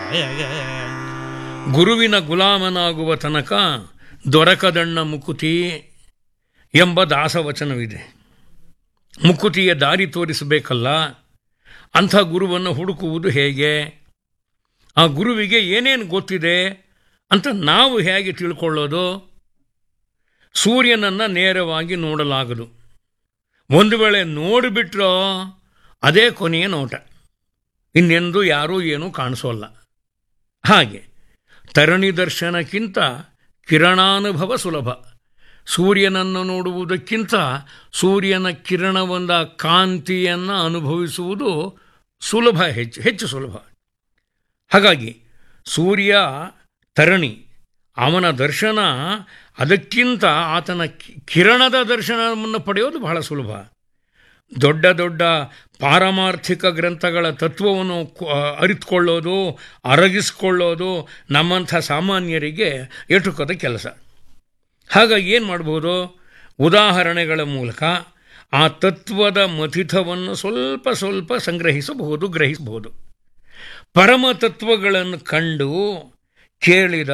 ಗುರುವಿನ ಗುಲಾಮನಾಗುವ ತನಕ ದೊರಕದಣ್ಣ ಮುಕುತಿ ಎಂಬ ದಾಸವಚನವಿದೆ ಮುಕುತಿಯ ದಾರಿ ತೋರಿಸಬೇಕಲ್ಲ ಅಂಥ ಗುರುವನ್ನು ಹುಡುಕುವುದು ಹೇಗೆ ಆ ಗುರುವಿಗೆ ಏನೇನು ಗೊತ್ತಿದೆ ಅಂತ ನಾವು ಹೇಗೆ ತಿಳ್ಕೊಳ್ಳೋದು ಸೂರ್ಯನನ್ನು ನೇರವಾಗಿ ನೋಡಲಾಗದು ಒಂದು ವೇಳೆ ನೋಡಿಬಿಟ್ರೋ ಅದೇ ಕೊನೆಯ ನೋಟ ಇನ್ನೆಂದು ಯಾರೂ ಏನೂ ಕಾಣಿಸೋಲ್ಲ ಹಾಗೆ ತರಣಿ ದರ್ಶನಕ್ಕಿಂತ ಕಿರಣಾನುಭವ ಸುಲಭ ಸೂರ್ಯನನ್ನು ನೋಡುವುದಕ್ಕಿಂತ ಸೂರ್ಯನ ಕಿರಣವೊಂದ ಕಾಂತಿಯನ್ನು ಅನುಭವಿಸುವುದು ಸುಲಭ ಹೆಚ್ಚು ಹೆಚ್ಚು ಸುಲಭ ಹಾಗಾಗಿ ಸೂರ್ಯ ತರಣಿ ಅವನ ದರ್ಶನ ಅದಕ್ಕಿಂತ ಆತನ ಕಿ- ಕಿರಣದ ದರ್ಶನವನ್ನು ಪಡೆಯೋದು ಬಹಳ ಸುಲಭ ದೊಡ್ಡ ದೊಡ್ಡ ಪಾರಮಾರ್ಥಿಕ ಗ್ರಂಥಗಳ ತತ್ವವನ್ನು ಕು- ಅರಿತುಕೊಳ್ಳೋದು ಅರಗಿಸ್ಕೊಳ್ಳೋದು ನಮ್ಮಂಥ ಸಾಮಾನ್ಯರಿಗೆ ಎಟುಕದ ಕೆಲಸ ಹಾಗಾಗಿ ಏನು ಮಾಡ್ಬೋದು ಉದಾಹರಣೆಗಳ ಮೂಲಕ ಆ ತತ್ವದ ಮಥಿತವನ್ನು ಸ್ವಲ್ಪ ಸ್ವಲ್ಪ ಸಂಗ್ರಹಿಸಬಹುದು ಗ್ರಹಿಸಬಹುದು ಪರಮ ತತ್ವಗಳನ್ನು ಕಂಡು ಕೇಳಿದ